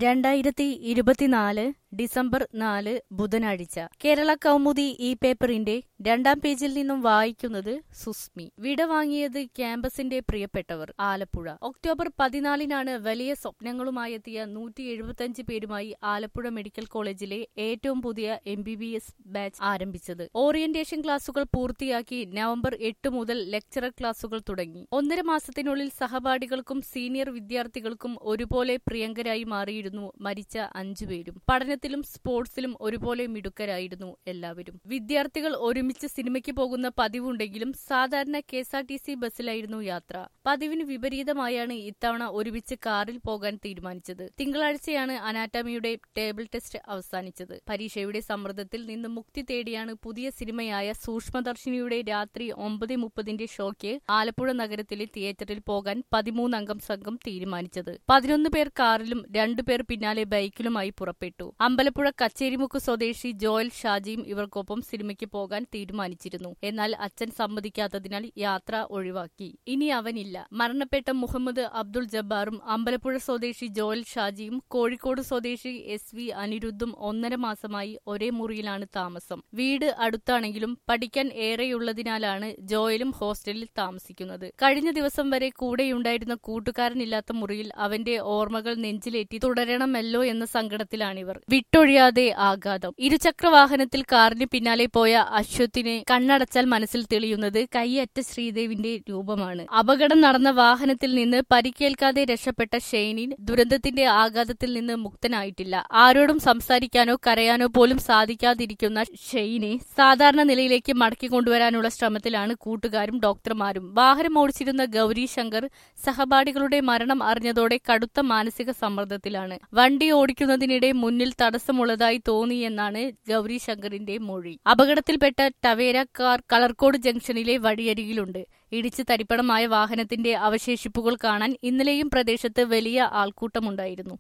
രണ്ടായിരത്തി ഇരുപത്തിനാല് ഡിസംബർ നാല് ബുധനാഴ്ച കേരള കൗമുദി ഈ പേപ്പറിന്റെ രണ്ടാം പേജിൽ നിന്നും വായിക്കുന്നത് സുസ്മി വിട വാങ്ങിയത് ക്യാമ്പസിന്റെ പ്രിയപ്പെട്ടവർ ആലപ്പുഴ ഒക്ടോബർ പതിനാലിനാണ് വലിയ സ്വപ്നങ്ങളുമായെത്തിയ നൂറ്റി എഴുപത്തിയഞ്ച് പേരുമായി ആലപ്പുഴ മെഡിക്കൽ കോളേജിലെ ഏറ്റവും പുതിയ M B B S batch ആരംഭിച്ചത് ഓറിയന്റേഷൻ ക്ലാസുകൾ പൂർത്തിയാക്കി നവംബർ എട്ട് മുതൽ ലെക്ചറർ ക്ലാസുകൾ തുടങ്ങി ഒന്നര മാസത്തിനുള്ളിൽ സഹപാഠികൾക്കും സീനിയർ വിദ്യാർത്ഥികൾക്കും ഒരുപോലെ പ്രിയങ്കരായി മാറിയിരുന്നു മരിച്ച അഞ്ചുപേരും പഠനത്തിലും സ്പോർട്സിലും ഒരുപോലെ മിടുക്കരായിരുന്നു എല്ലാവരും വിദ്യാർത്ഥികൾ ഒരുമിച്ച് സിനിമയ്ക്ക് പോകുന്ന പതിവുണ്ടെങ്കിലും സാധാരണ K S R T C ബസ്സിലായിരുന്നു യാത്ര പതിവിന് വിപരീതമായാണ് ഇത്തവണ ഒരുമിച്ച് കാറിൽ പോകാൻ തീരുമാനിച്ചത് തിങ്കളാഴ്ചയാണ് അനാറ്റമിയുടെ ടേബിൾ ടെസ്റ്റ് അവസാനിച്ചത് പരീക്ഷയുടെ സമ്മർദ്ദത്തിൽ നിന്ന് മുക്തി തേടിയാണ് പുതിയ സിനിമയായ സൂക്ഷ്മദർശിനിയുടെ രാത്രി ഒമ്പത് മുപ്പതിന്റെ ഷോയ്ക്ക് ആലപ്പുഴ നഗരത്തിലെ തിയേറ്ററിൽ പോകാൻ പതിമൂന്നംഗം സംഘം തീരുമാനിച്ചത് പതിനൊന്ന് പേർ കാറിലും രണ്ടുപേർ പിന്നാലെ ബൈക്കിലുമായി പുറപ്പെട്ടു അമ്പലപ്പുഴ കച്ചേരിമുക്ക് സ്വദേശി ജോയൽ ഷാജിയും ഇവർക്കൊപ്പം സിനിമയ്ക്ക് പോകാൻ തീരുമാനിച്ചിരുന്നു എന്നാൽ അച്ഛൻ സമ്മതിക്കാത്തതിനാൽ യാത്ര ഒഴിവാക്കി ഇനി അവനില്ല മരണപ്പെട്ട മുഹമ്മദ് അബ്ദുൾ ജബ്ബാറും അമ്പലപ്പുഴ സ്വദേശി ജോയൽ ഷാജിയും കോഴിക്കോട് സ്വദേശി എസ് വി അനിരുദ്ധും ഒന്നര മാസമായി ഒരേ മുറിയിലാണ് താമസം വീട് അടുത്താണെങ്കിലും പഠിക്കാൻ ഏറെയുള്ളതിനാലാണ് ജോയലും ഹോസ്റ്റലിൽ താമസിക്കുന്നത് കഴിഞ്ഞ ദിവസം വരെ കൂടെയുണ്ടായിരുന്ന കൂട്ടുകാരനില്ലാത്ത മുറിയിൽ അവന്റെ ഓർമ്മകൾ നെഞ്ചിലേറ്റി തുടരണമല്ലോ എന്ന സങ്കടത്തിലാണിവർ വിട്ടൊഴിയാതെ ആഘാതം ഇരുചക്ര വാഹനത്തിൽ കാറിന് പിന്നാലെ പോയ അശ്വത്തിനെ കണ്ണടച്ചാൽ മനസ്സിൽ തെളിയുന്നത് കൈയറ്റ ശ്രീദേവിന്റെ രൂപമാണ് അപകടം നടന്ന വാഹനത്തിൽ നിന്ന് പരിക്കേൽക്കാതെ രക്ഷപ്പെട്ട ഷെയ്നിൻ ദുരന്തത്തിന്റെ ആഘാതത്തിൽ നിന്ന് മുക്തനായിട്ടില്ല ആരോടും സംസാരിക്കാനോ കരയാനോ പോലും സാധിക്കാതിരിക്കുന്ന ഷെയ്നെ സാധാരണ നിലയിലേക്ക് മടക്കി കൊണ്ടുവരാനുള്ള ശ്രമത്തിലാണ് കൂട്ടുകാരും ഡോക്ടർമാരും വാഹനം ഓടിച്ചിരുന്ന ഗൗരി ശങ്കർ സഹപാഠികളുടെ മരണം അറിഞ്ഞതോടെ കടുത്ത മാനസിക സമ്മർദ്ദത്തിലാണ് വണ്ടി ഓടിക്കുന്നതിനിടെ മുന്നിൽ തടസ്സമുള്ളതായി തോന്നിയെന്നാണ് ഗൗരി ശങ്കറിന്റെ മൊഴി അപകടത്തിൽപ്പെട്ട ടവേര കാർ കളർക്കോട് ജംഗ്ഷനിലെ വഴിയരികിലുണ്ട് ഇടിച്ച് തരിപ്പണമായ വാഹനത്തിന്റെ അവശേഷിപ്പുകൾ കാണാൻ ഇന്നലെയും പ്രദേശത്ത് വലിയ ആൾക്കൂട്ടമുണ്ടായിരുന്നു